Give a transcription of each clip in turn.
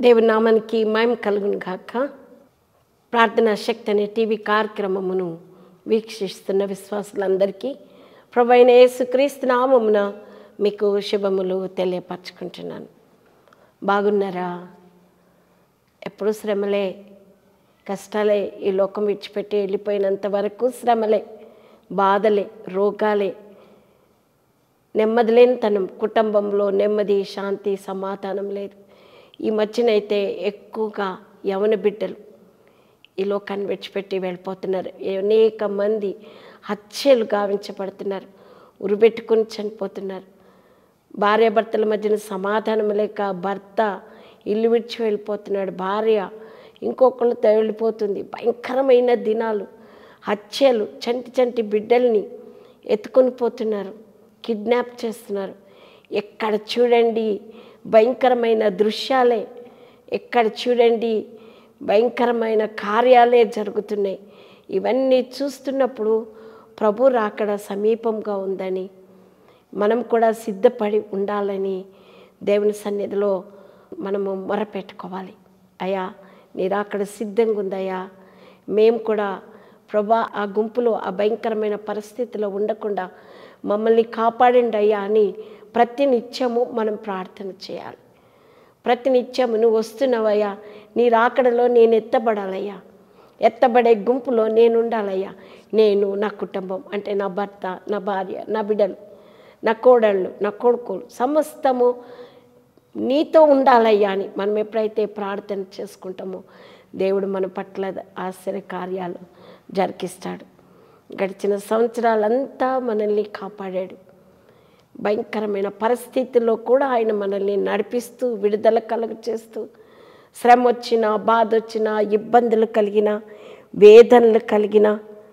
దేవుని నామానికి మయం కలుగును గాక ప్రార్థనా శక్తి అనే టీవీ కార్యక్రమమును వీక్షిస్తున్న విశ్వాసులందరికీ ప్రభు అయిన యేసుక్రీస్తు నామమున మీకు శుభములు తెలియపరచుకుంటున్నాను బాగున్నారా ఎప్పుడు శ్రమలే కష్టాలే ఈ లోకం విడిచిపెట్టి వెళ్ళిపోయినంత వరకు శ్రమలే బాధలే రోగాలే నెమ్మది లేని తనం కుటుంబంలో నెమ్మది శాంతి సమాధానం లేదు ఈ మధ్యనైతే ఎక్కువగా యవన బిడ్డలు ఈ లోకాన్ని విడిచిపెట్టి వెళ్ళిపోతున్నారు అనేక మంది హత్యలు గావించబడుతున్నారు ఉరిబెట్టుకుని చనిపోతున్నారు భార్యాభర్తల మధ్యన సమాధానం లేక భర్త ఇల్లు విడిచి వెళ్ళిపోతున్నాడు భార్య ఇంకొకళ్ళతో వెళ్ళిపోతుంది భయంకరమైన దినాలు హత్యలు చంటి చంటి బిడ్డల్ని ఎత్తుకొని పోతున్నారు కిడ్నాప్ చేస్తున్నారు ఎక్కడ చూడండి భయంకరమైన దృశ్యాలే ఎక్కడ చూడండి భయంకరమైన కార్యాలే జరుగుతున్నాయి ఇవన్నీ చూస్తున్నప్పుడు ప్రభు రాకడ సమీపంగా ఉందని మనం కూడా సిద్ధపడి ఉండాలని దేవుని సన్నిధిలో మనము మొరపెట్టుకోవాలి అయ్యా నీ రాకడ సిద్ధంగా ఉందయ్యా మేము కూడా ప్రభా ఆ గుంపులో ఆ భయంకరమైన పరిస్థితిలో ఉండకుండా మమ్మల్ని కాపాడండి అయ్యా అని ప్రతి నిత్యము మనం ప్రార్థన చేయాలి ప్రతి నిత్యము నువ్వు వస్తున్నావయ్యా నీ రాకడలో నేను ఎత్తబడాలయ్యా ఎత్తబడే గుంపులో నేను ఉండాలయ్యా నేను నా కుటుంబం అంటే నా భర్త నా భార్య నా బిడ్డలు నా కోడళ్ళు నా కొడుకులు సమస్తము నీతో ఉండాలయ్యా అని మనం ఎప్పుడైతే ప్రార్థన చేసుకుంటామో దేవుడు మన పట్ల ఆశ్చర్య కార్యాలు జరికిస్తాడు గడిచిన సంవత్సరాలంతా మనల్ని కాపాడాడు భయంకరమైన పరిస్థితుల్లో కూడా ఆయన మనల్ని నడిపిస్తూ విడుదల కలుగ చేస్తూ శ్రమ వచ్చినా బాధ వచ్చినా ఇబ్బందులు కలిగిన వేదనలు కలిగిన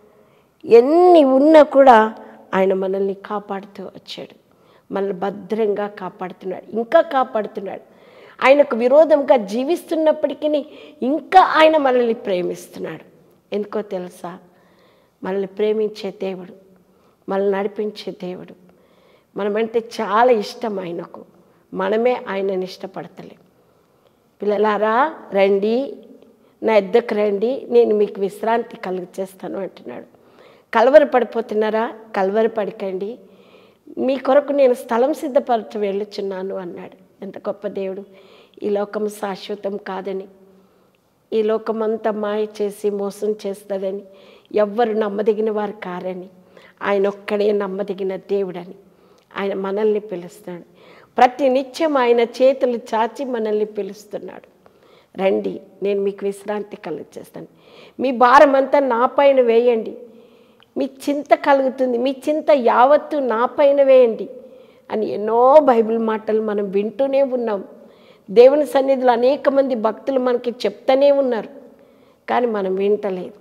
ఎన్ని ఉన్నా కూడా ఆయన మనల్ని కాపాడుతూ వచ్చాడు మనల్ని భద్రంగా కాపాడుతున్నాడు ఇంకా కాపాడుతున్నాడు ఆయనకు విరోధంగా జీవిస్తున్నప్పటికీ ఇంకా ఆయన మనల్ని ప్రేమిస్తున్నాడు ఎందుకో తెలుసా మనల్ని ప్రేమించే దేవుడు మనల్ని నడిపించే దేవుడు మనమంటే చాలా ఇష్టం ఆయనకు మనమే ఆయనని ఇష్టపడతలేం పిల్లలారా రండి నా ఎద్దకు రండి నేను మీకు విశ్రాంతి కలుగ చేస్తాను అంటున్నాడు కలవర పడిపోతున్నారా కలవర పడకండి మీ కొరకు నేను స్థలం సిద్ధపరచ వెళ్ళుచున్నాను అన్నాడు ఎంత గొప్ప దేవుడు ఈ లోకం శాశ్వతం కాదని ఈ లోకమంతా మాయ చేసి మోసం చేస్తుందని ఎవ్వరు నమ్మదగిన వారు కారని ఆయన ఒక్కడే నమ్మదగిన దేవుడని ఆయన మనల్ని పిలుస్తున్నాడు ప్రతి నిత్యం ఆయన చేతులు చాచి మనల్ని పిలుస్తున్నాడు రండి నేను మీకు విశ్రాంతి కలుగచేస్తాను మీ భారం అంతా నా పైన వేయండి మీ చింత కలుగుతుంది మీ చింత యావత్తు నా పైన వేయండి అని ఎన్నో బైబిల్ మాటలు మనం వింటూనే ఉన్నాం దేవుని సన్నిధిలో అనేక మంది భక్తులు మనకి చెప్తూనే ఉన్నారు కానీ మనం వింటలేదు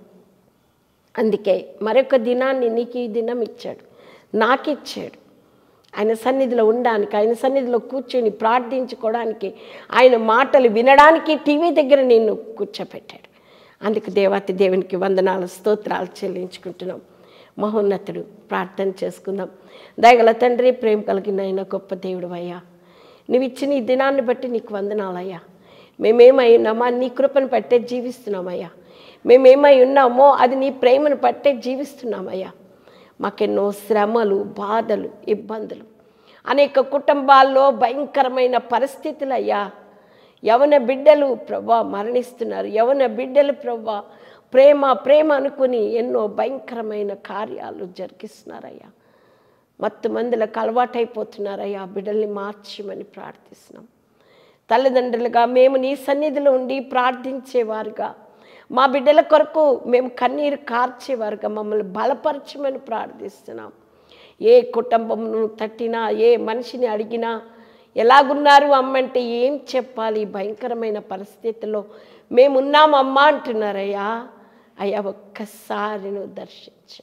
అందుకే మరొక దినాన్ని నీకు ఈ దినం ఇచ్చాడు నాకు ఇచ్చాడు ఆయన సన్నిధిలో ఉండడానికి ఆయన సన్నిధిలో కూర్చొని ప్రార్థించుకోవడానికి ఆయన మాటలు వినడానికి టీవీ దగ్గర నిన్ను కూర్చోపెట్టాడు అందుకు దేవాతి దేవునికి వందనాలు స్తోత్రాలు చెల్లించుకుంటున్నాం మహోన్నతుడు ప్రార్థన చేసుకుందాం దయగల తండ్రి ప్రేమ కలిగిన ఆయన గొప్ప దేవుడు అయ్యా నువ్వు ఇచ్చిన ఈ దినాన్ని బట్టి నీకు వందనాలయ్యా మేమేమై ఉన్నామా నీ కృపను పట్టే జీవిస్తున్నామయ్యా మేమేమై ఉన్నామో అది నీ ప్రేమను పట్టే జీవిస్తున్నామయ్యా మాకెన్నో శ్రమలు బాధలు ఇబ్బందులు అనేక కుటుంబాల్లో భయంకరమైన పరిస్థితులు అయ్యా యవన బిడ్డలు ప్రభా మరణిస్తున్నారు యవన బిడ్డలు ప్రభా ప్రేమ ప్రేమ అనుకుని ఎన్నో భయంకరమైన కార్యాలు జరిగిస్తున్నారయ్యా మత్తు మందులకు అలవాటైపోతున్నారయ్యా బిడ్డల్ని మార్చమని ప్రార్థిస్తున్నాం తల్లిదండ్రులుగా మేము నీ సన్నిధిలో ఉండి ప్రార్థించేవారుగా మా బిడ్డల కొరకు మేము కన్నీరు కార్చేవారుగా మమ్మల్ని బలపరచమని ప్రార్థిస్తున్నాం ఏ కుటుంబంను తట్టినా ఏ మనిషిని అడిగినా ఎలాగున్నారు అమ్మంటే ఏం చెప్పాలి భయంకరమైన పరిస్థితుల్లో మేమున్నాం అమ్మ అంటున్నారయ్యా అయ్యా ఒక్కసారి నువ్వు దర్శించండి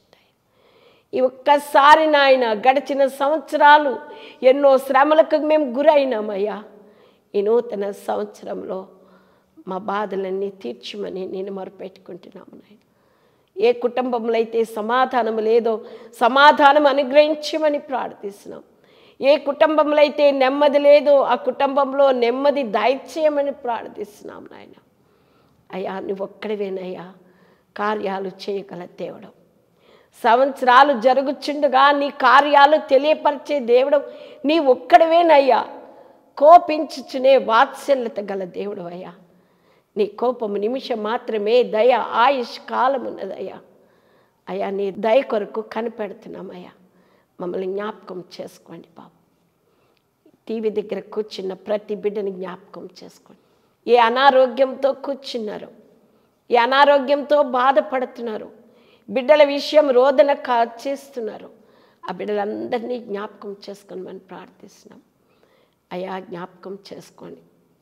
ఈ ఒక్కసారి నాయన గడిచిన సంవత్సరాలు ఎన్నో శ్రమలకు మేము గురైనామయ్యా ఈ నూతన సంవత్సరంలో మా బాధలన్నీ తీర్చమని నేను మొరపెట్టుకుంటున్నాము నాయన ఏ కుటుంబంలో అయితే సమాధానం లేదో సమాధానం అనుగ్రహించమని ప్రార్థిస్తున్నాం ఏ కుటుంబంలో అయితే నెమ్మది లేదో ఆ కుటుంబంలో నెమ్మది దయచేయమని ప్రార్థిస్తున్నాం నాయన అయ్యా నువ్వు ఒక్కడివేనయ్యా కార్యాలు చేయగల దేవుడు సంవత్సరాలు జరుగుచుండగా నీ కార్యాలు తెలియపరిచే దేవుడు నీ ఒక్కడివేనయ్యా కోపించుచునే వాత్సల్యత గల దేవుడు అయ్యా నీ కోపము నిమిషం మాత్రమే దయ ఆయుష్ కాలం ఉన్నదయ్యా అయ్యా నీ దయ కొరకు కనిపెడుతున్నామయ్యా మమ్మల్ని జ్ఞాపకం చేసుకోండి బాబు టీవీ దగ్గర కూర్చున్న ప్రతి బిడ్డని జ్ఞాపకం చేసుకోండి ఏ అనారోగ్యంతో కూర్చున్నారు ఏ అనారోగ్యంతో బాధపడుతున్నారు బిడ్డల విషయం రోదన కా చేస్తున్నారు ఆ బిడ్డలందరినీ జ్ఞాపకం చేసుకొని మనం ప్రార్థిస్తున్నాం అయ్యా జ్ఞాపకం చేసుకోండి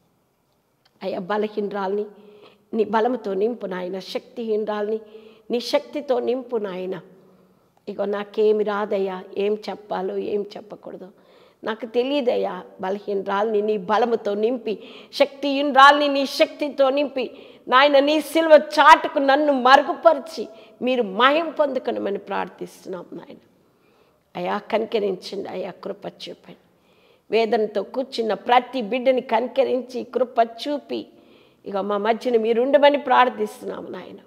అయ్యా బలహీనరాల్ని నీ బలముతో నింపు నాయన శక్తిహీనరాల్ని నీ శక్తితో నింపు నాయన ఇగో నాకేమి రాదయ్యా ఏం చెప్పాలో ఏం చెప్పకూడదు నాకు తెలియదయ్యా బలహీనరాల్ని నీ బలముతో నింపి శక్తిహీనరాల్ని నీ శక్తితో నింపి నాయన నీ సిల్వ చాటుకు నన్ను మరుగుపరిచి మీరు మహిం పొందుకొనమని ప్రార్థిస్తున్నాం నాయన అయా కనికరించండి అయా కృప చూపండి వేదనతో కూర్చున్న ప్రతి బిడ్డని కనికరించి కృప చూపి ఇక మా మధ్యన మీరు ఉండమని ప్రార్థిస్తున్నాము నాయన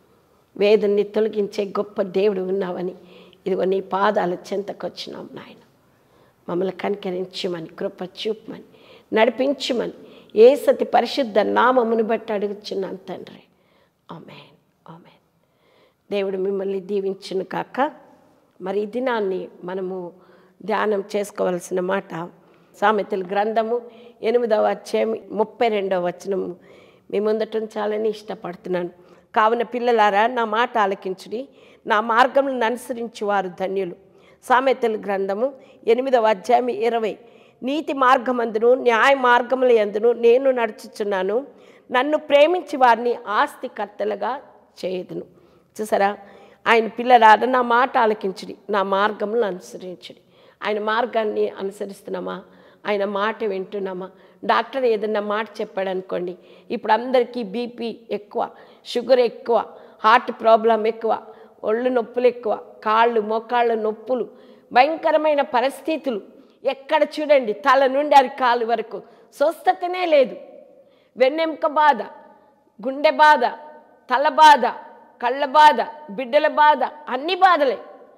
వేదన్ని తొలగించే గొప్ప దేవుడు ఉన్నావని ఇదిగో నీ పాదాల చెంతకొచ్చినాం నాయన మమ్మల్ని కనికరించమని కృప చూపమని నడిపించమని ఏ సతి పరిశుద్ధ నామమును బట్టి అడుగుచున్నాను తండ్రి ఆమెన్ ఆమెన్ దేవుడు మిమ్మల్ని దీవించును కాక మరి ఈ దినాన్ని మనము ధ్యానం చేసుకోవలసిన మాట సామెతల గ్రంథము ఎనిమిదవ అధ్యాయం ముప్పై రెండవ వచనము మీ ముందట ఉంచాలని ఇష్టపడుతున్నాను కావున పిల్లలారా నా మాట ఆలకించుడి నా మార్గములను అనుసరించి వారు ధన్యులు సామెతల గ్రంథము ఎనిమిదవ అధ్యాయం ఇరవై నీతి మార్గమందును న్యాయ మార్గముల ఎందును నేను నడుచుచున్నాను నన్ను ప్రేమించి వారిని ఆస్తికర్తలుగా చేయదును చూసారా ఆయన పిల్లలారా నా మాట ఆలకించుడి నా మార్గములను అనుసరించుడి ఆయన మార్గాన్ని అనుసరిస్తున్నామా ఆయన మాట వింటున్నామా డాక్టర్ ఏదన్నా మాట చెప్పాడు అనుకోండి ఇప్పుడు అందరికీ బీపీ ఎక్కువ షుగర్ ఎక్కువ హార్ట్ ప్రాబ్లం ఎక్కువ ఒళ్ళు నొప్పులు ఎక్కువ కాళ్ళు మోకాళ్ళ నొప్పులు భయంకరమైన పరిస్థితులు ఎక్కడ చూడండి తల నుండి అరికాలు వరకు స్వస్థతనే లేదు వెన్నెముక బాధ గుండె బాధ తల బాధ కళ్ళ బాధ బిడ్డల బాధ అన్ని బాధలే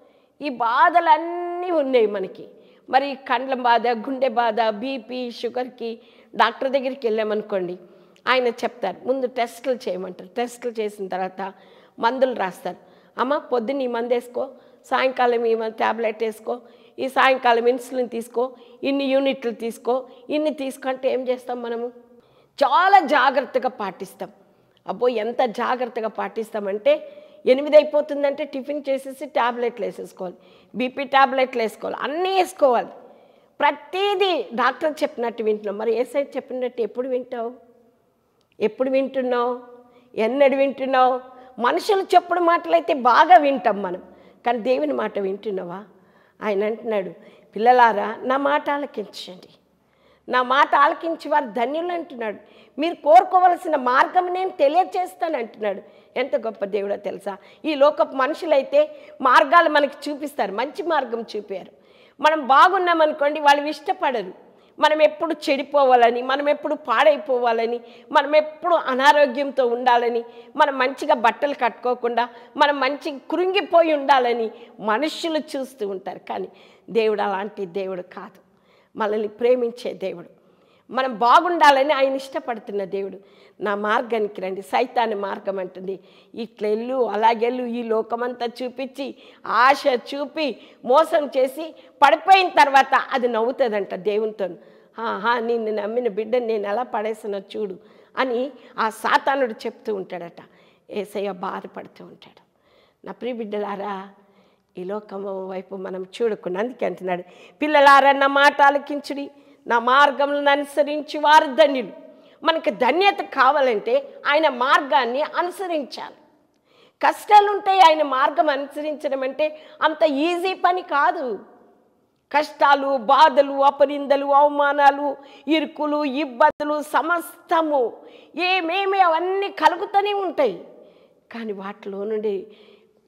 ఈ బాధలన్నీ ఉన్నాయి మనకి మరి కండ్ల బాధ గుండె బాధ బీపీ షుగర్కి డాక్టర్ దగ్గరికి వెళ్ళామనుకోండి ఆయన చెప్తారు ముందు టెస్టులు చేయమంటారు టెస్టులు చేసిన తర్వాత మందులు రాస్తారు అమ్మ పొద్దున్న ఈ మందు వేసుకో సాయంకాలం ఈ ట్యాబ్లెట్ వేసుకో ఈ సాయంకాలం ఇన్సులిన్ తీసుకో ఇన్ని యూనిట్లు తీసుకో ఇన్ని తీసుకుంటే ఏం చేస్తాం మనము చాలా జాగ్రత్తగా పాటిస్తాం అబ్బో ఎంత జాగ్రత్తగా పాటిస్తామంటే ఎనిమిది అయిపోతుందంటే టిఫిన్ చేసేసి ట్యాబ్లెట్లు వేసేసుకోవాలి బీపీ ట్యాబ్లెట్లు వేసుకోవాలి అన్నీ వేసుకోవాలి ప్రతిదీ డాక్టర్ చెప్పినట్టు వింటున్నాం మరి ఏ సైడ్ చెప్పినట్టు ఎప్పుడు వింటావు ఎప్పుడు వింటున్నావు ఎన్నడు వింటున్నావు మనుషులు చెప్పుడు మాటలైతే బాగా వింటాం మనం కానీ దేవుని మాట వింటున్నావా ఆయన అంటున్నాడు పిల్లలారా నా మాట ఆలకించండి నా మాట ఆలకించి వారు ధన్యులు అంటున్నాడు మీరు కోరుకోవలసిన మార్గం నేను తెలియచేస్తాను అంటున్నాడు ఎంత గొప్ప దేవుడో తెలుసా ఈ లోకపు మనుషులైతే మార్గాలు మనకి చూపిస్తారు మంచి మార్గం చూపారు మనం బాగున్నామనుకోండి వాళ్ళు ఇష్టపడరు మనం ఎప్పుడు చెడిపోవాలని మనం ఎప్పుడు పాడైపోవాలని మనం ఎప్పుడు అనారోగ్యంతో ఉండాలని మనం మంచిగా బట్టలు కట్టుకోకుండా మనం మంచి కృంగిపోయి ఉండాలని మనుషులు చూస్తూ ఉంటారు కానీ దేవుడు అలాంటి దేవుడు కాదు మనల్ని ప్రేమించే దేవుడు మనం బాగుండాలని ఆయన ఇష్టపడుతున్న దేవుడు నా మార్గానికి రండి సైతాన్ని మార్గం అంటుంది ఇట్లెళ్ళు అలాగెళ్ళు ఈ లోకమంతా చూపించి ఆశ చూపి మోసం చేసి పడిపోయిన తర్వాత అది నవ్వుతుందంట దేవునితో ఆహా నిన్ను నమ్మిన బిడ్డని నేను ఎలా పడేసినా చూడు అని ఆ సాతానుడు చెప్తూ ఉంటాడట ఏసయ్య బాధపడుతూ ఉంటాడు నా ప్రియ బిడ్డలారా ఈ లోకము వైపు మనం చూడకుండా అందుకే అంటున్నాడు పిల్లలారా నా మాట ఆలకించుడి నా మార్గములను అనుసరించి వారు ధన్యులు మనకి ధన్యత కావాలంటే ఆయన మార్గాన్ని అనుసరించాలి కష్టాలు ఉంటాయి ఆయన మార్గం అనుసరించడం అంటే అంత ఈజీ పని కాదు కష్టాలు బాధలు అపనిందలు అవమానాలు ఇరుకులు ఇబ్బందులు సమస్తము ఏమేమి అవన్నీ కలుగుతూనే ఉంటాయి కానీ వాటిలో నుండి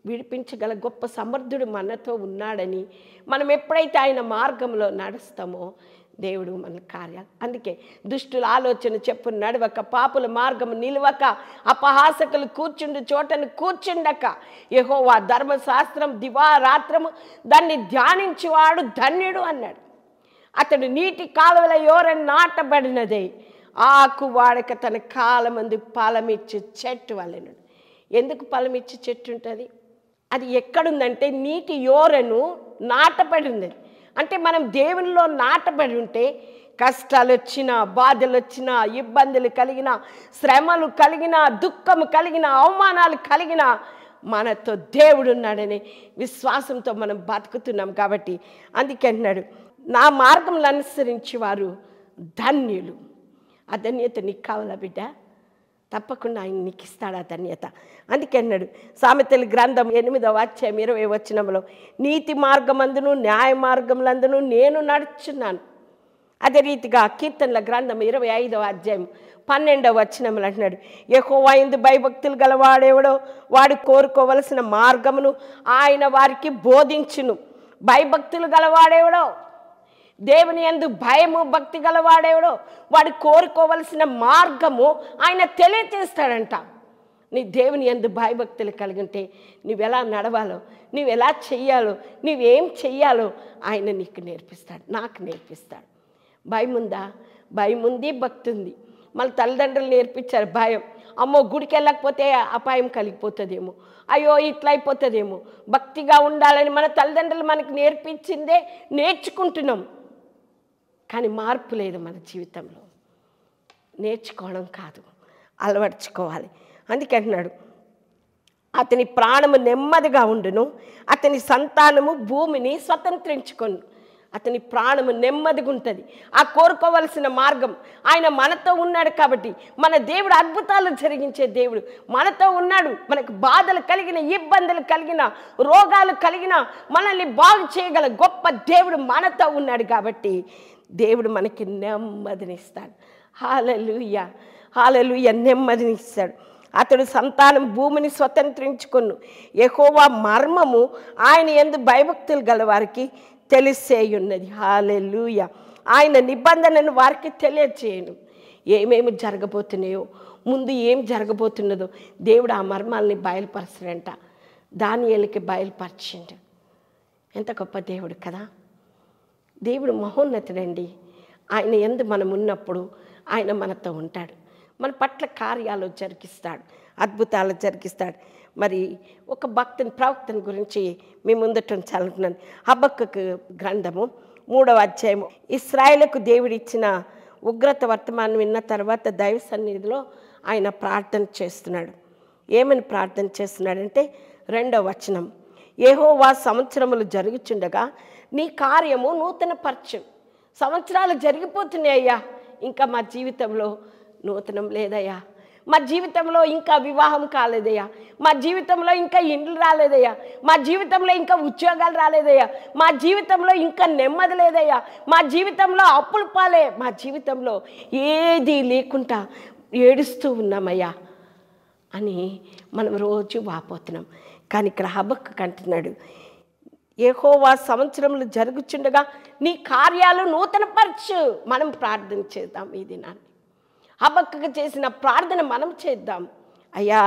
విడిపించగల గొప్ప సమర్థుడు మనతో ఉన్నాడని మనం ఎప్పుడైతే ఆయన మార్గంలో నడుస్తామో దేవుడు మన కార్యాలు అందుకే దుష్టుల ఆలోచన చెప్పు నడవక పాపుల మార్గం నిలవక అపహాసకులు కూర్చుండు చోటను కూర్చుండక యెహోవా ధర్మశాస్త్రం దివారాత్రము దాన్ని ధ్యానించేవాడు ధన్యుడు అన్నాడు అతడు నీటి కాలువల యోర నాటబడినదే ఆకు వాడక తన కాలమందు ఫలమిచ్చి చెట్టు వలెను ఎందుకు ఫలమిచ్చి చెట్టు ఉంటుంది అది ఎక్కడుందంటే నీటి యోరను నాటబడి ఉన్నది అంటే మనం దేవునిలో నాటబడి ఉంటే కష్టాలు వచ్చినా బాధలు వచ్చినా ఇబ్బందులు కలిగిన శ్రమలు కలిగిన దుఃఖము కలిగిన అవమానాలు కలిగిన మనతో దేవుడు ఉన్నాడని విశ్వాసంతో మనం బతుకుతున్నాం కాబట్టి అందుకే అన్నాడు నా మార్గంలో అనుసరించి వారు ధన్యులు ఆ ధన్యత నీకు కావాలా బిడ్డ తప్పకుండా ఆయన నీకు ఇస్తాడు ఆ ధన్యత అందుకే అన్నాడు సామెతల గ్రంథం ఎనిమిదవ అధ్యాయం ఇరవై వచనంలో నీతి మార్గమందును న్యాయ మార్గములందును నేను నడుచున్నాను అదే రీతిగా కీర్తనల గ్రంథం ఇరవై ఐదవ అధ్యాయం పన్నెండవ వచనములు అంటున్నాడు ఎక్కువ ఎందు భయభక్తులు గలవాడెవడో వాడు కోరుకోవలసిన మార్గమును ఆయన వారికి బోధించును భయభక్తులు గలవాడెవడో దేవుని ఎందు భయము భక్తి గలవాడేవాడో వాడు కోరుకోవలసిన మార్గము ఆయన తెలియచేస్తాడంట నీ దేవుని ఎందు భయభక్తులు కలిగి ఉంటే నువ్వెలా నడవాలో నువ్వెలా చెయ్యాలో నువ్వేం చెయ్యాలో ఆయన నీకు నేర్పిస్తాడు నాకు నేర్పిస్తాడు భయం ఉందా భయం ఉంది భక్తి ఉంది మళ్ళీ తల్లిదండ్రులు నేర్పించారు భయం అమ్మో గుడికి వెళ్ళకపోతే అపాయం కలిగిపోతుందేమో అయ్యో ఇట్లా అయిపోతుందేమో భక్తిగా ఉండాలని మన తల్లిదండ్రులు మనకు నేర్పించిందే నేర్చుకుంటున్నాం కానీ మార్పు లేదు మన జీవితంలో నేర్చుకోవడం కాదు అలవర్చుకోవాలి అందుకే అంటున్నాడు అతని ప్రాణము నెమ్మదిగా ఉండును అతని సంతానము భూమిని స్వతంత్రించుకొను అతని ప్రాణము నెమ్మదిగా ఉంటుంది ఆ కోరుకోవలసిన మార్గం ఆయన మనతో ఉన్నాడు కాబట్టి మన దేవుడు అద్భుతాలు జరిగించే దేవుడు మనతో ఉన్నాడు మనకు బాధలు కలిగిన ఇబ్బందులు కలిగిన రోగాలు కలిగిన మనల్ని బాగు చేయగల గొప్ప దేవుడు మనతో ఉన్నాడు కాబట్టి దేవుడు మనకి నెమ్మదినిస్తాడు హాలలుయ్య హాలలుయ్య నెమ్మదినిస్తాడు అతడు సంతానం భూమిని స్వతంత్రించుకొను ఎహోవా మర్మము ఆయన ఎందు భయభక్తులు గల వారికి తెలిసేయున్నది హాలెలుయ ఆయన నిబంధనను వారికి తెలియచేయను ఏమేమి జరగబోతున్నాయో ముందు ఏం జరగబోతున్నదో దేవుడు ఆ మర్మాల్ని బయలుపరచడంట దానియలకి బయలుపరిచిండు ఎంత గొప్ప దేవుడు కదా దేవుడు మహోన్నతుడండి ఆయన ఎందు మనం ఉన్నప్పుడు ఆయన మనతో ఉంటాడు మన పట్ల కార్యాలు జరిగిస్తాడు అద్భుతాలు జరిగిస్తాడు మరి ఒక భక్తుని ప్రవక్తని గురించి మీ ముందట ఉంచాలనుకున్నాను హబక్కకు గ్రంథము మూడవ అధ్యాయము ఇస్రాయేలకు దేవుడిచ్చిన ఉగ్రత వర్తమానం విన్న తర్వాత దైవ సన్నిధిలో ఆయన ప్రార్థన చేస్తున్నాడు ఏమని ప్రార్థన చేస్తున్నాడంటే రెండవ వచనం ఏహోవా సంవత్సరములు జరుగుచుండగా నీ కార్యము నూతన పరచు సంవత్సరాలు జరిగిపోతున్నాయ్యా ఇంకా మా జీవితంలో నూతనం లేదయ్యా మా జీవితంలో ఇంకా వివాహం కాలేదయ్యా మా జీవితంలో ఇంకా ఇండ్లు రాలేదయ్యా మా జీవితంలో ఇంకా ఉద్యోగాలు రాలేదయ్యా మా జీవితంలో ఇంకా నెమ్మది లేదయ్యా మా జీవితంలో అప్పులు పాలే మా జీవితంలో ఏది లేకుండా ఏడుస్తూ ఉన్నామయ్యా అని మనం రోజు వాపోతున్నాం కానీ ఇక్కడ హబక్కు కంటున్నాడు ఏహోవా సంవత్సరములు జరుగుచుండగా నీ కార్యాలు నూతనపరచు మనం ప్రార్థన చేద్దాం ఈ దినాన్ని హబక్కకు చేసిన ప్రార్థన మనం చేద్దాం అయ్యా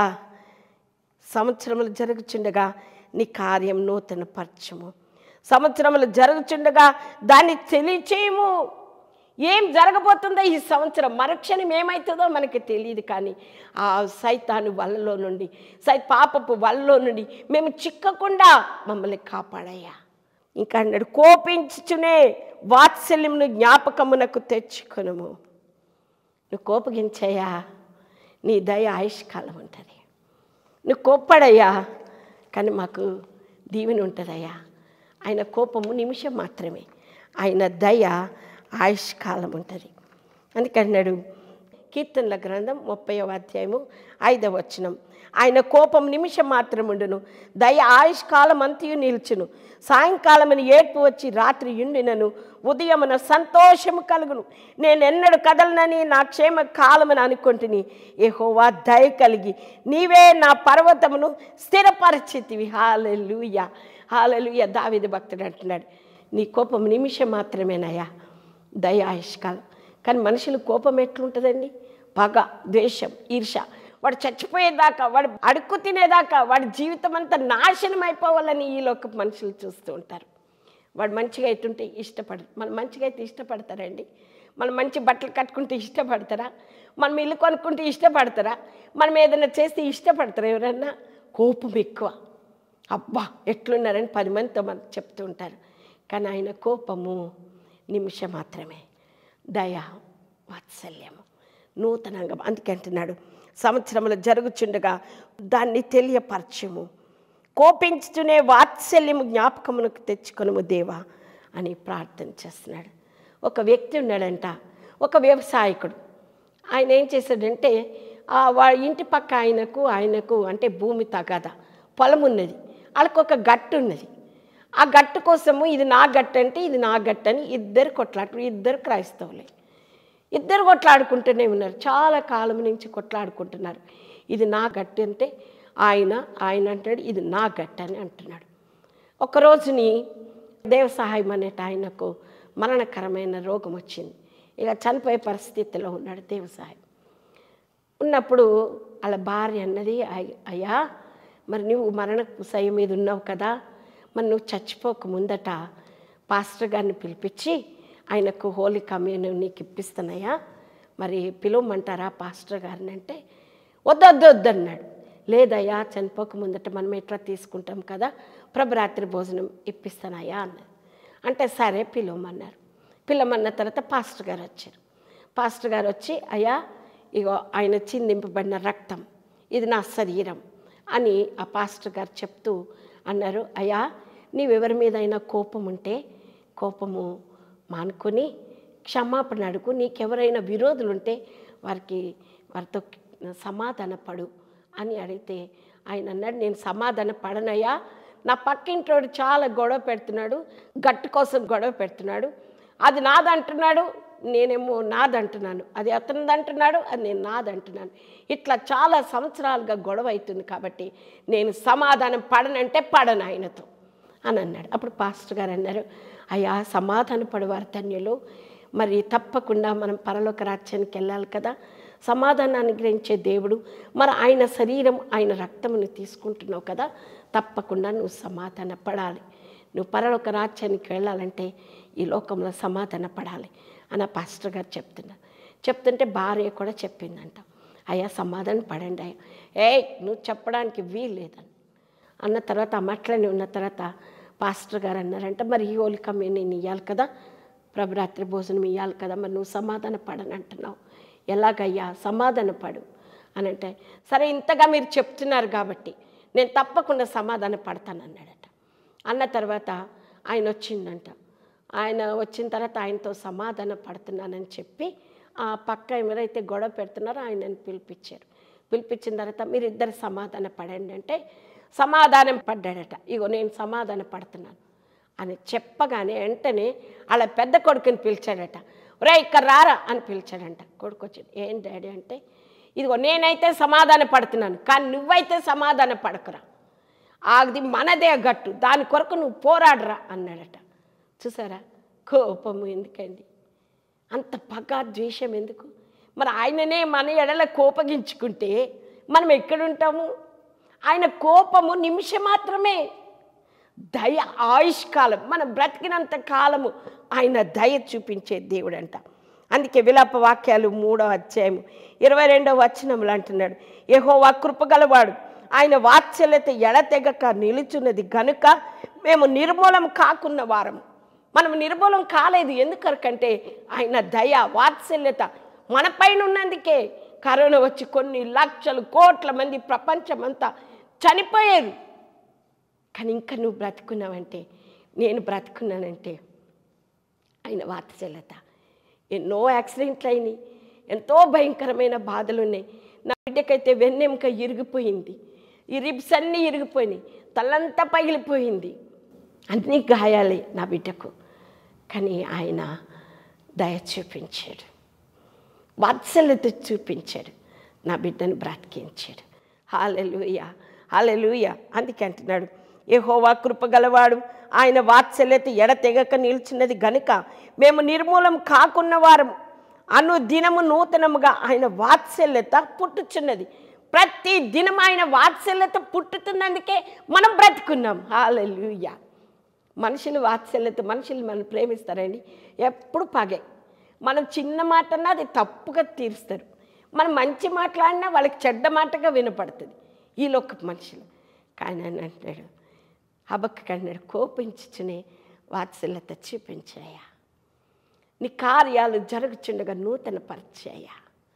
సంవత్సరములు జరుగుచుండగా నీ కార్యం నూతన పరచము సంవత్సరములు జరుగుచుండగా దాన్ని తెలియచేయము ఏం జరగబోతుందో ఈ సంవత్సరం మరుక్షణం ఏమవుతుందో మనకి తెలియదు కానీ ఆ సైతాను వలలో నుండి సై పాపపు వలలో నుండి మేము చిక్కకుండా మమ్మల్ని కాపాడయ్యా ఇంకా అన్నాడు కోపించుచునే వాత్సల్యమును జ్ఞాపకమునకు తెచ్చుకొనుము నువ్వు కోపగించయ్యా నీ దయ ఆయుష్కాలం ఉంటుంది నువ్వు కోప్పడయ్యా కానీ మాకు దీవెన ఉంటుందయ్యా ఆయన కోపము నిమిషం మాత్రమే ఆయన దయ ఆయుష్కాలం ఉంటుంది అందుకన్నాడు కీర్తనల గ్రంథం ముప్పైవ అధ్యాయము ఐదవ వచనం ఆయన కోపం నిమిషం మాత్రముండును దయ ఆయుష్కాలం అంతయు నిల్చును సాయంకాలమని ఏడ్పు వచ్చి రాత్రి ఉండినను ఉదయమున సంతోషము కలుగును నేను ఎన్నడు కదలనని నా క్షేమ కాలమని అనుకుంటుని ఏహోవా దయ కలిగి నీవే నా పర్వతమును స్థిరపరిచితివి హాలెలుయ హాలెలుయ దావిది భక్తుడు అంటున్నాడు నీ కోపం నిమిషం మాత్రమేనయ్యా దయ ఆయుష్కాలం కానీ మనుషుల కోపం ఎట్లుంటుందండి పగ ద్వేషం ఈర్ష వాడు చచ్చిపోయేదాకా వాడు అడుక్కు తినేదాకా వాడి జీవితం అంతా నాశనం అయిపోవాలని ఈ లోక మనుషులు చూస్తూ ఉంటారు వాడు మంచిగా అయితుంటే ఇష్టపడరు మనం మంచిగా అయితే ఇష్టపడతారండి మనం మంచి బట్టలు కట్టుకుంటే ఇష్టపడతారా మనం ఇల్లు కొనుక్కుంటే ఇష్టపడతారా మనం ఏదైనా చేస్తే ఇష్టపడతారా ఎవరన్నా కోపం ఎక్కువ అబ్బా ఎట్లున్నారని పది మందితో మనం చెప్తూ ఉంటారు కానీ ఆయన కోపము నిమిషం మాత్రమే దయ వాత్సల్యము నూతనంగా అందుకే అంటున్నాడు సంవత్సరములు జరుగుచుండగా దాన్ని తెలియపరచము కోపించుతూనే వాత్సల్యము జ్ఞాపకమునకు తెచ్చుకొనుము దేవా అని ప్రార్థన చేస్తున్నాడు ఒక వ్యక్తి ఉన్నాడంట ఒక వ్యవసాయకుడు ఆయన ఏం చేశాడంటే ఆ వా ఇంటి పక్క ఆయనకు ఆయనకు అంటే భూమి తగద పొలం ఉన్నది వాళ్ళకు ఒక గట్టు ఉన్నది ఆ గట్టు కోసము ఇది నా గట్టు అంటే ఇది నా గట్టు అని ఇద్దరు కొట్లాడు ఇద్దరు క్రైస్తవులే ఇద్దరు కొట్లాడుకుంటూనే ఉన్నారు చాలా కాలం నుంచి కొట్లాడుకుంటున్నారు ఇది నా గట్టు అంటే ఆయన ఆయన అంటాడు ఇది నా గట్టు అని అంటున్నాడు ఒక రోజుని దేవ సహాయం అనేట ఆయనకు మరణకరమైన రోగం వచ్చింది ఇక చనిపోయే పరిస్థితిలో ఉన్నాడు దేవ సహాయం ఉన్నప్పుడు వాళ్ళ భార్య అన్నది "అయ్- అయ్యా మరి నువ్వు మరణ సయ మీద ఉన్నావు కదా మరి నువ్వు చచ్చిపోక ముందట పాస్టర్ గారిని పిలిపించి ఆయనకు హోలీ కమ్యూనియన్ నీకు ఇప్పిస్తున్నాయా మరి పిలవమంటారా పాస్టర్ గారిని అంటే వద్దొద్దు వద్దన్నాడు లేదయ్యా చనిపోక ముందట మనం ఎట్లా తీసుకుంటాం కదా ప్రభరాత్రి భోజనం ఇప్పిస్తానయ్యా అన్నది అంటే సరే పిలవమన్నారు పిలవమన్న తర్వాత పాస్టర్ గారు వచ్చారు పాస్టర్ గారు వచ్చి అయ్యా ఇగో ఆయన చిందింపబడిన రక్తం ఇది నా శరీరం అని ఆ పాస్టర్ గారు చెప్తూ అన్నారు అయ్యా నీవెవరి మీద అయినా కోపం ఉంటే కోపము మానుకొని క్షమాపణ అడుగు నీకెవరైనా విరోధులు ఉంటే వారికి వారితో సమాధానపడు అని అడిగితే ఆయన అన్నాడు నేను సమాధాన పడనయ్యా నా పక్కింటోడు చాలా గొడవ పెడుతున్నాడు గట్టు కోసం గొడవ పెడుతున్నాడు అది నాదంటున్నాడు నేనేమో నాదంటున్నాను అది అతనిది అంటున్నాడు అది నేను నాదంటున్నాను ఇట్లా చాలా సంవత్సరాలుగా గొడవ అవుతుంది కాబట్టి నేను సమాధానం పడనంటే పడను ఆయనతో అని అన్నాడు అప్పుడు పాస్టర్ గారు అన్నారు అయ్యా సమాధాన పడవారు ధన్యులు మరి తప్పకుండా మనం పరలోక రాజ్యానికి వెళ్ళాలి కదా సమాధానాన్ని గ్రహించే దేవుడు మరి ఆయన శరీరం ఆయన రక్తమును తీసుకుంటున్నావు కదా తప్పకుండా నువ్వు సమాధాన పడాలి నువ్వు పరలోక రాజ్యానికి వెళ్ళాలంటే ఈ లోకంలో సమాధాన పడాలి అని ఆ పాస్టర్ గారు చెప్తున్నారు చెప్తుంటే భార్య కూడా చెప్పిందంట అయ్యా సమాధానం పడండి అయ్యా ఏ నువ్వు చెప్పడానికి వీల్లేదని అన్న తర్వాత ఆ మట్లని ఉన్న తర్వాత పాస్టర్ గారు అన్నారంట మరి ఈ హోలిక నేను ఇవ్వాలి కదా ప్రభరాత్రి భోజనం ఇవ్వాలి కదా మరి నువ్వు సమాధాన పడని అంటున్నావు ఎలాగయ్యా సమాధాన పడు అని అంటే సరే ఇంతగా మీరు చెప్తున్నారు కాబట్టి నేను తప్పకుండా సమాధాన పడతాను అన్నాడట అన్న తర్వాత ఆయన వచ్చిందంట ఆయన వచ్చిన తర్వాత ఆయనతో సమాధాన పడుతున్నానని చెప్పి ఆ పక్క ఎవరైతే గొడవ పెడుతున్నారో ఆయనని పిలిపించారు పిలిపించిన తర్వాత మీరు ఇద్దరు సమాధాన పడండి అంటే సమాధానం పడ్డాడట ఇగో నేను సమాధాన పడుతున్నాను అని చెప్పగానే వెంటనే వాళ్ళ పెద్ద కొడుకుని పిలిచాడట రే ఇక్కడ రారా అని పిలిచాడంట కొడుకు వచ్చి ఏం డాడీ అంటే ఇదిగో నేనైతే సమాధాన పడుతున్నాను కానీ నువ్వైతే సమాధాన పడకురా అది మనదే గట్టు దాని కొరకు నువ్వు పోరాడరా అన్నాడట చూసారా కోపము ఎందుకండి అంత పగ ద్వేషం ఎందుకు మరి ఆయననే మన ఎడల కోపగించుకుంటే మనం ఎక్కడుంటాము ఆయన కోపము నిమిషం మాత్రమే దయ ఆయుష్కాలం మన బ్రతికినంత కాలము ఆయన దయ చూపించే దేవుడంట అందుకే విలాప వాక్యాలు మూడో అధ్యాయము ఇరవై రెండవ వచనములు అంటున్నాడు యెహోవా కృపగలవాడు ఆయన వాత్సల్యత ఎడతెగక నిలుచున్నది గనుక మేము నిర్మూలం కాకున్న వారము మనం నిర్మూలం కాలేదు ఎందుకనకంటే ఆయన దయ వాత్సల్యత మన పైన ఉన్నందుకే కరోనా వచ్చి కొన్ని లక్షలు కోట్ల మంది ప్రపంచమంతా చనిపోయారు కానీ ఇంకా నువ్వు బ్రతుకున్నావంటే నేను బ్రతుకున్నానంటే ఆయన వాత్సల్యత ఎన్నో యాక్సిడెంట్లు అయినాయి ఎంతో భయంకరమైన బాధలు ఉన్నాయి నా బిడ్డకైతే వెన్నెముక ఇరిగిపోయింది ఈ రిబ్స్ అన్నీ ఇరిగిపోయినాయి తలంతా పగిలిపోయింది అన్నీ గాయాలే నా బిడ్డకు కానీ ఆయన దయ చూపించాడు వాత్సల్యత చూపించాడు నా బిడ్డను బ్రతికించాడు హాలెలుయ హాలెలుయ అందుకే అంటున్నాడు యెహోవా కృపగలవాడు ఆయన వాత్సల్యత ఎడతెగక నిలిచినది గనుక మేము నిర్మూలం కాకున్న వారం అను దినము నూతనముగా ఆయన వాత్సల్యత పుట్టుచున్నది ప్రతి దినం ఆయన వాత్సల్యత పుట్టుతున్నందుకే మనం బ్రతుకున్నాం హాలెలుయ మనుషులు వాత్సల్యత మనుషులు మనం ప్రేమిస్తారండి ఎప్పుడు పగే మనం చిన్న మాట అన్నా అది తప్పుగా తీరుస్తారు మనం మంచి మాట్లాడినా వాళ్ళకి చెడ్డ మాటగా వినపడుతుంది ఈలోక మనుషులు కానీ అని అంటాడు హబక్కి అన్నాడు కోపించుచునే వాత్సల్యత చూపించాయా నీ కార్యాలు జరుగుచుండగా నూతన పరిచయ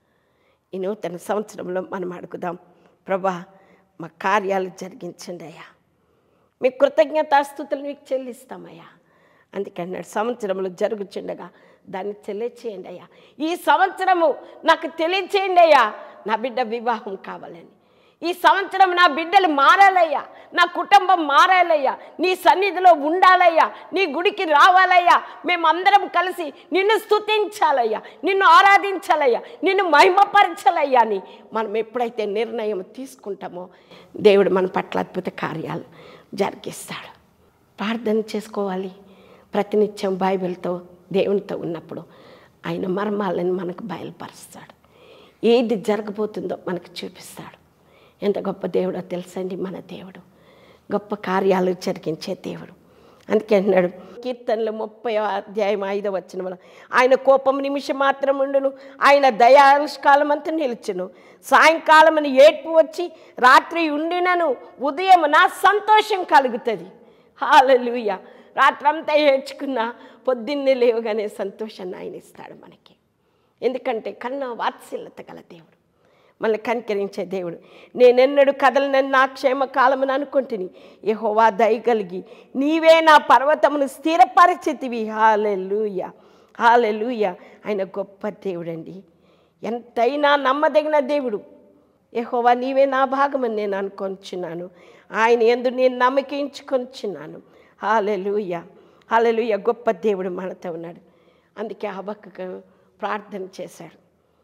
ఈ నూతన సంవత్సరంలో మనం అడుగుదాం ప్రభా మా కార్యాలు జరిగించండి అయ్యా మీ కృతజ్ఞతాస్థుతులు మీకు చెల్లిస్తామయ్యా అందుకన్నాడు సంవత్సరంలో జరుగుచుండగా దాన్ని తెలియచేయండి అయ్యా ఈ సంవత్సరము నాకు తెలియచేయండి అయ్యా నా బిడ్డ వివాహం కావాలని ఈ సంవత్సరం నా బిడ్డలు మారాలయ్యా నా కుటుంబం మారాలయ్యా నీ సన్నిధిలో ఉండాలయ్యా నీ గుడికి రావాలయ్యా మేమందరం కలిసి నిన్ను స్తుతించాలయ్యా నిన్ను ఆరాధించాలయ్యా నిన్ను మహిమపరచాలయ్యా అని మనం ఎప్పుడైతే నిర్ణయం తీసుకుంటామో దేవుడు మన పట్ల అద్భుత కార్యాలు జరిగిస్తాడు ప్రార్థన చేసుకోవాలి ప్రతినిత్యం బైబిల్తో దేవునితో ఉన్నప్పుడు ఆయన మర్మాలను మనకు బయలుపరుస్తాడు ఏది జరగబోతుందో మనకు చూపిస్తాడు ఎంత గొప్ప దేవుడో తెలుసండి మన దేవుడు గొప్ప కార్యాలు జరిగించే దేవుడు అందుకే అన్నాడు కీర్తనలు ముప్పై అధ్యాయం ఐదో వచ్చిన ఆయన కోపం నిమిషం మాత్రం ఉండును ఆయన దయానుష్కాలం అంతా నిలుచును సాయంకాలం ఏడ్పు వచ్చి రాత్రి ఉండినను ఉదయం నా సంతోషం కలుగుతుంది హాలలుయ రాత్రంతా ఏడ్చుకున్నా పొద్దున్నే లేవగానే సంతోషాన్ని ఆయన ఇస్తాడు మనకి ఎందుకంటే కన్నా వాత్సల్యత గల దేవుడు మనల్ని కనికరించే దేవుడు నేనెన్నడు కదలనని నా క్షేమ కాలమని అనుకుంటుని యెహోవా దయగలిగి నీవే నా పర్వతమును స్థిరపరిచితివి హాలెలుయ హాలెలుయ ఆయన గొప్ప దేవుడండి ఎంతైనా నమ్మదగిన దేవుడు యెహోవా నీవే నా భాగమని నేను అనుకొంచున్నాను ఆయన ఎందు నేను నమ్మకించుకొంచున్నాను హాలెలుయ హాలెలుయ గొప్ప దేవుడు మనతో ఉన్నాడు అందుకే హబక్కకు ప్రార్థన చేశాడు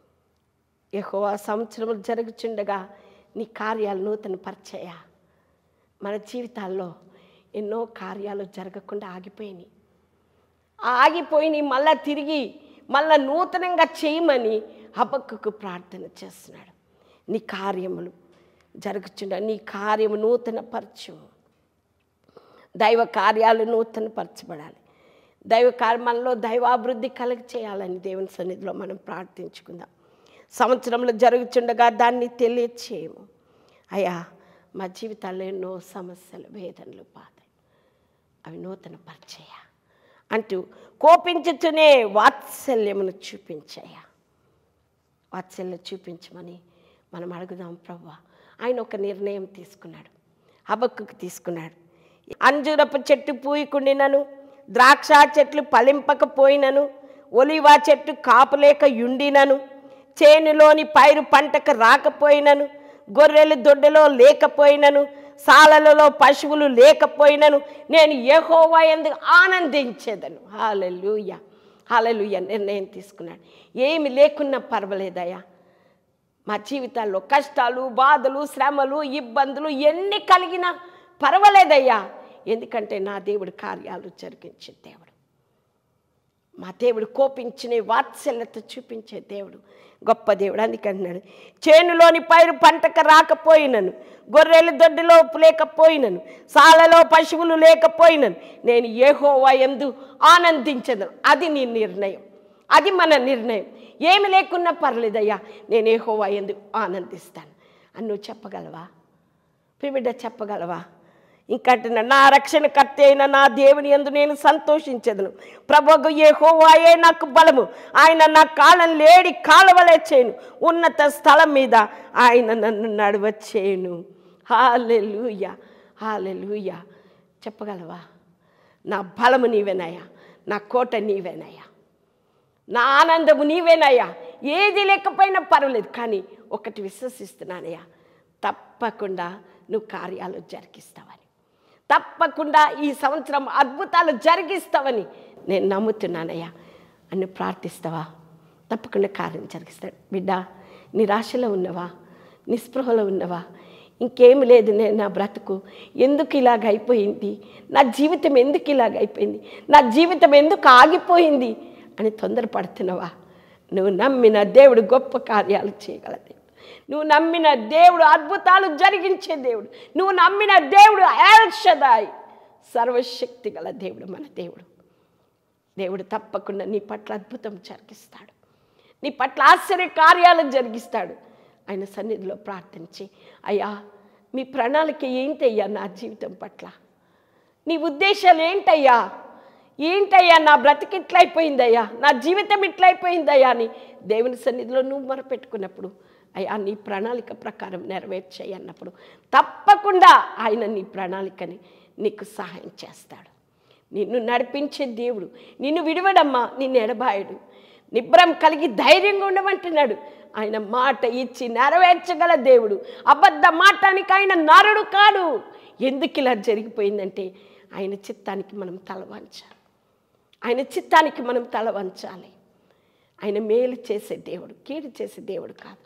యెహోవా సంవత్సరములు జరుగుచుండగా నీ కార్యాలు నూతన పరిచయ మన జీవితాల్లో ఎన్నో కార్యాలు జరగకుండా ఆగిపోయినాయి ఆగిపోయినాయి మళ్ళా తిరిగి మళ్ళా నూతనంగా చేయమని హబక్కుకు ప్రార్థన చేస్తున్నాడు నీ కార్యములు జరుగుచుండ నీ కార్యము నూతన పరచు దైవ కార్యాలు నూతన పరచబడాలి దైవ కార్యమంలో దైవాభివృద్ధి కలగ చేయాలని దేవుని సన్నిధిలో మనం ప్రార్థించుకుందాం సంవత్సరంలో జరుగుచుండగా దాన్ని తెలియచేయము అయ్యా మా జీవితాల్లో ఎన్నో సమస్యలు వేదనలు బాధలు అవి నూతన పరిచయ అంటూ కోపించుతూనే వాత్సల్యమును చూపించాయా వాత్సల్యం చూపించమని మనం అడుగుదాం ప్రభా ఆయన ఒక నిర్ణయం తీసుకున్నాడు హబక్కుకు తీసుకున్నాడు అంజూరపు చెట్టు పూయకుండినను ద్రాక్ష చెట్లు ఫలింపకపోయినను ఒలివా చెట్టు కాపులేక యుండినను చేనులోని పైరు పంటకు రాకపోయినను గొర్రెలు దొడ్డలో లేకపోయినను సాలలలో పశువులు లేకపోయినను నేను యెహోవా ఎందుకు ఆనందించేదను హాలెలుయ హాలెలుయ నిర్ణయం తీసుకున్నాడు ఏమి లేకున్నా పర్వాలేదయ్యా మా జీవితాల్లో కష్టాలు బాధలు శ్రమలు ఇబ్బందులు ఎన్ని కలిగినా పర్వాలేదయ్యా ఎందుకంటే నా దేవుడు కార్యాలు జరిగించే దేవుడు మా దేవుడు కోపించిన వాత్సల్యత చూపించే దేవుడు గొప్ప దేవుడు అందుకంటున్నాడు చేనులోని పైరు పంటకు రాకపోయినను గొర్రెలు దొడ్డిలో లేకపోయినను సాలలో పశువులు లేకపోయినను నేను ఏహోవా ఎందు ఆనందించను అది నీ నిర్ణయం అది మన నిర్ణయం ఏమి లేకున్నా పర్లేదయ్యా నేను ఏహోవా ఎందు ఆనందిస్తాను అని నువ్వు చెప్పగలవా ప్రిమిడ చెప్పగలవా ఇంకంటున్నా నా రక్షణకర్త అయిన నా దేవుని ఎందు నేను సంతోషించదును ప్రభుకు ఏ హోవాయే నాకు బలము ఆయన నా కాలం లేడి కాలవలే చేయను ఉన్నత స్థలం మీద ఆయన నన్ను నడవచ్చేయును హాలెలుయ హాలెలుయ చెప్పగలవా నా బలము నీవేనయ్యా నా కోట నీవేనయ్యా నా ఆనందము నీవేనయ్యా ఏది లేకపోయినా పర్వాలేదు కానీ ఒకటి విశ్వసిస్తున్నానయ్యా తప్పకుండా నువ్వు కార్యాలు జరిగిస్తావని తప్పకుండా ఈ సంవత్సరం అద్భుతాలు జరిగిస్తావని నేను నమ్ముతున్నానయ్యా అని ప్రార్థిస్తావా తప్పకుండా కార్యం జరిగిస్తాడు బిడ్డ నిరాశలో ఉన్నవా నిస్పృహలో ఉన్నవా ఇంకేం లేదు నేను నా బ్రతుకు ఎందుకు ఇలాగ అయిపోయింది నా జీవితం ఎందుకు ఇలాగ అయిపోయింది నా జీవితం ఎందుకు ఆగిపోయింది అని తొందరపడుతున్నావా నువ్వు నమ్మిన దేవుడు గొప్ప కార్యాలు చేయగల దేవుడు నువ్వు నమ్మిన దేవుడు అద్భుతాలు జరిగించే దేవుడు నువ్వు నమ్మిన దేవుడు ఏర్షదాయ్ సర్వశక్తి గల దేవుడు మన దేవుడు దేవుడు తప్పకుండా నీ పట్ల అద్భుతం జరిగిస్తాడు నీ పట్ల ఆశ్చర్య కార్యాలు జరిగిస్తాడు ఆయన సన్నిధిలో ప్రార్థించి అయ్యా మీ ప్రణాళిక ఏంటయ్యా నా జీవితం పట్ల నీ ఉద్దేశాలు ఏంటయ్యా ఏంటయ్యా నా బ్రతికి ఇట్లయిపోయిందయ్యా నా జీవితం ఇట్లయిపోయిందయ్యా అని దేవుని సన్నిధిలో నువ్వు మొరపెట్టుకున్నప్పుడు అయ్యా నీ ప్రణాళిక ప్రకారం నెరవేర్చాయి అన్నప్పుడు తప్పకుండా ఆయన నీ ప్రణాళికని నీకు సహాయం చేస్తాడు నిన్ను నడిపించే దేవుడు నిన్ను విడివడమ్మా నిన్ను ఎడబాయడు నిబ్రం కలిగి ధైర్యంగా ఉండమంటున్నాడు ఆయన మాట ఇచ్చి నెరవేర్చగల దేవుడు అబద్ధ మాటానికి ఆయన నరుడు కాడు ఎందుకు ఇలా జరిగిపోయిందంటే ఆయన చిత్తానికి మనం తల వంచాలి ఆయన చిత్తానికి మనం తల వంచాలి ఆయన మేలు చేసే దేవుడు కీడు చేసే దేవుడు కాదు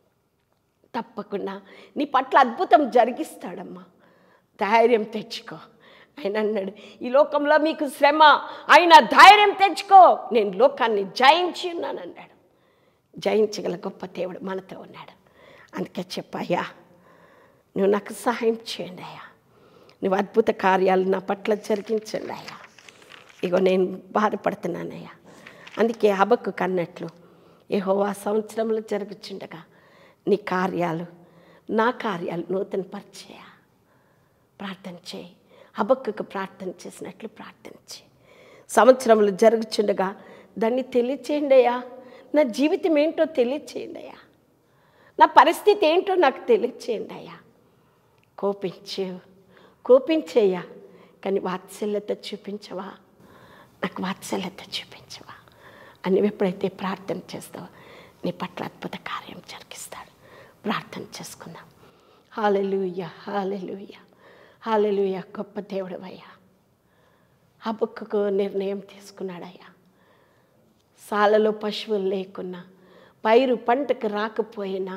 తప్పకుండా నీ పట్ల అద్భుతం జరిగిస్తాడమ్మా ధైర్యం తెచ్చుకో ఆయన అన్నాడు ఈ లోకంలో మీకు శ్రమ ఆయన ధైర్యం తెచ్చుకో నేను లోకాన్ని జయించి ఉన్నాను అన్నాడు జయించగల గొప్ప దేవుడు మనతో ఉన్నాడు అందుకే చెప్పాయా నువ్వు నాకు సహాయం చేయండి అయ్యా నువ్వు అద్భుత కార్యాలు నా పట్ల జరిగించండి అయ్యా ఇగో నేను బాధపడుతున్నానయ్యా అందుకే హబక్కు కన్నట్లు ఏహోవా సంవత్సరంలో జరుగుచుండగా నీ కార్యాలు నా కార్యాలు నూతన పరిచయ ప్రార్థన చేయి హబక్కుకు ప్రార్థన చేసినట్లు ప్రార్థన చేయి సంవత్సరంలో జరుగుచుండగా దాన్ని తెలియచేయండి అయ్యా నా జీవితం ఏంటో తెలియచేయండి అయ్యా నా పరిస్థితి ఏంటో నాకు తెలియచేయండి అయ్యా కోపించు కోపించేయ్యా కానీ వాత్సల్యత చూపించవా నాకు వాత్సల్యత చూపించవా అని ఎప్పుడైతే ప్రార్థన చేస్తావో నీ పట్ల అద్భుత కార్యం జరిగిస్తాడు ప్రార్థన చేసుకుందాం హాలెలుయ్య హాలెలుయ్య హాలెలుయ్య గొప్ప దేవుడవయ్యా ఆ బుక్కకు నిర్ణయం తీసుకున్నాడయ్యా సాలలో పశువులు లేకున్నా పైరు పంటకు రాకపోయినా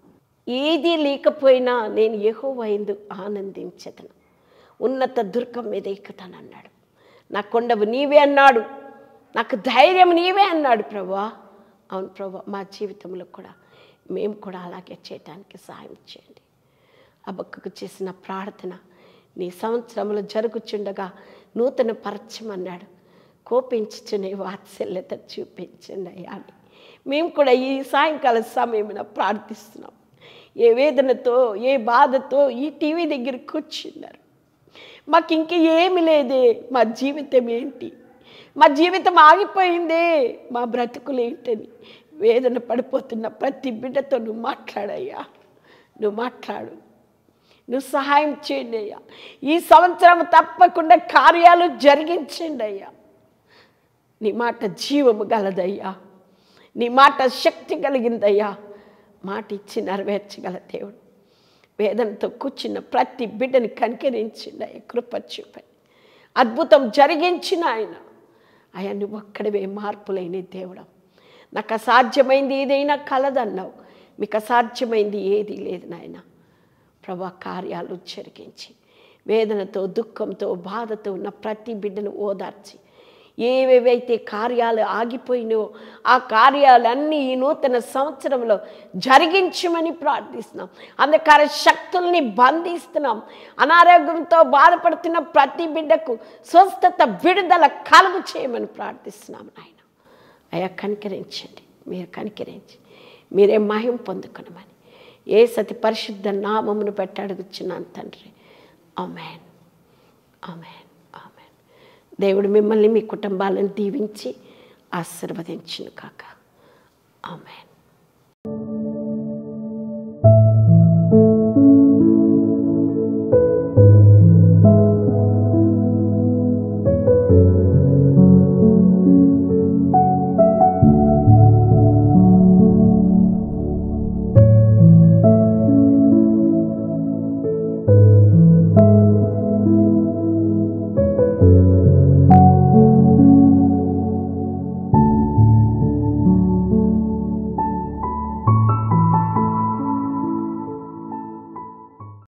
ఏది లేకపోయినా నేను యెహోవాయందు ఆనందించదను ఉన్నత దుర్గం మీద ఎక్కుతానన్నాడు నా కొండవు నీవే అన్నాడు నాకు ధైర్యం నీవే అన్నాడు ప్రభా అవును ప్రభా మా జీవితంలో కూడా మేము కూడా అలాగే చేయడానికి సహాయం చేయండి అబ్బక్కకు చేసిన ప్రార్థన నీ సంవత్సరంలో జరుగుచుండగా నూతన పరచమన్నాడు కోపించుచునే వాత్సల్యత చూపించండి అయ్యా అని మేము కూడా ఈ సాయంకాల సమయమున ప్రార్థిస్తున్నాం ఏ వేదనతో ఏ బాధతో ఈ టీవీ దగ్గర కూర్చున్నారు మాకు ఇంక ఏమి లేదే మా జీవితం ఏంటి మా జీవితం ఆగిపోయిందే మా బ్రతుకులు ఏంటని వేదన పడిపోతున్న ప్రతి బిడ్డతో నువ్వు మాట్లాడయ్యా నువ్వు మాట్లాడు నువ్వు సహాయం చేయండి అయ్యా ఈ సంవత్సరం తప్పకుండా కార్యాలు జరిగించండి అయ్యా నీ మాట జీవము గలదయ్యా నీ మాట శక్తి కలిగిందయ్యా మాట ఇచ్చి నెరవేర్చగల దేవుడు వేదనతో కూర్చున్న ప్రతి బిడ్డని కనికరించింది అయ్యా కృప చూపని అద్భుతం జరిగించిన ఆయన అయ్యా నువ్వు ఒక్కడవే మార్పులేని దేవుడం నాకు అసాధ్యమైంది ఏదైనా కలదన్నావు మీకు అసాధ్యమైంది ఏది లేదు నాయన ప్రభా కార్యాలు జరిగించి వేదనతో దుఃఖంతో బాధతో ఉన్న ప్రతి బిడ్డను ఓదార్చి ఏవేవైతే కార్యాలు ఆగిపోయినాయో ఆ కార్యాలన్నీ ఈ నూతన సంవత్సరంలో జరిగించమని ప్రార్థిస్తున్నాం అంధకార శక్తుల్ని బంధిస్తున్నాం అనారోగ్యంతో బాధపడుతున్న ప్రతి బిడ్డకు స్వస్థత విడుదల కలుగు చేయమని ప్రార్థిస్తున్నాం నాయన అయ్యా కనికరించండి మీరు కనికరించి మీరే మహిం పొందుకునమని ఏ సతి పరిశుద్ధ నామమును పెట్టి అడుగుచున్నాను తండ్రి ఆమెన్ ఆమెన్ ఆమెన్ దేవుడు మిమ్మల్ని మీ కుటుంబాలను దీవించి ఆశీర్వదించును కాక ఆమెన్